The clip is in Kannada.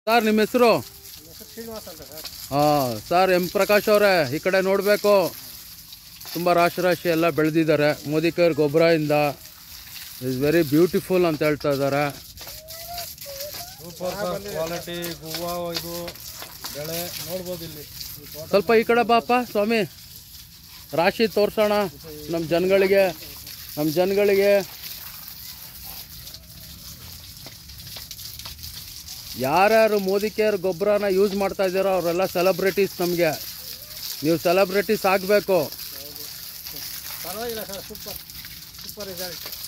ಸರ್ ನಿಮ್ಮ ಹೆಸರು ಹೆಸರು ಶ್ರೀನಿವಾಸ್ ಅಂತ ಸರ್ ಹಾಂ ಸರ್ ಎಂ ಪ್ರಕಾಶ್ ಅವರೇ ಈ ಕಡೆ ನೋಡಬೇಕು ತುಂಬ ರಾಶಿ ರಾಶಿ ಎಲ್ಲ ಬೆಳೆದಿದ್ದಾರೆ ಮೋದಿಕರ್ ಗೊಬ್ಬರದಿಂದ ಇಸ್ ವೆರಿ ಬ್ಯೂಟಿಫುಲ್ ಅಂತ ಹೇಳ್ತಾ ಇದ್ದಾರೆ ಸೂಪರ್ ಸರ್ ಕ್ವಾಲಿಟಿ ಹೂವು ಇದು ಬೆಳೆ ನೋಡ್ಬೋದು ಇಲ್ಲಿ ಈ ತೋಟ ಸ್ವಲ್ಪ ಈ ಕಡೆ ಬಾಪ ಸ್ವಾಮಿ ರಾಶಿ ತೋರ್ಸೋಣ ನಮ್ಮ ಜನಗಳಿಗೆ ನಮ್ಮ ಜನಗಳಿಗೆ ಯಾರ್ಯಾರು ಮೋದಿ ಕೇರ್ ಗೊಬ್ಬರನ ಯೂಸ್ ಮಾಡ್ತಾ ಇದ್ದೀರೋ ಅವರೆಲ್ಲ ಸೆಲೆಬ್ರಿಟೀಸ್ ನಮಗೆ ನೀವು ಸೆಲೆಬ್ರಿಟೀಸ್ ಆಗಬೇಕು ಪರವಾಗಿಲ್ಲ ಸರ್ ಸೂಪರ್ ಸೂಪರ್ ರಿಸಲ್ಟ್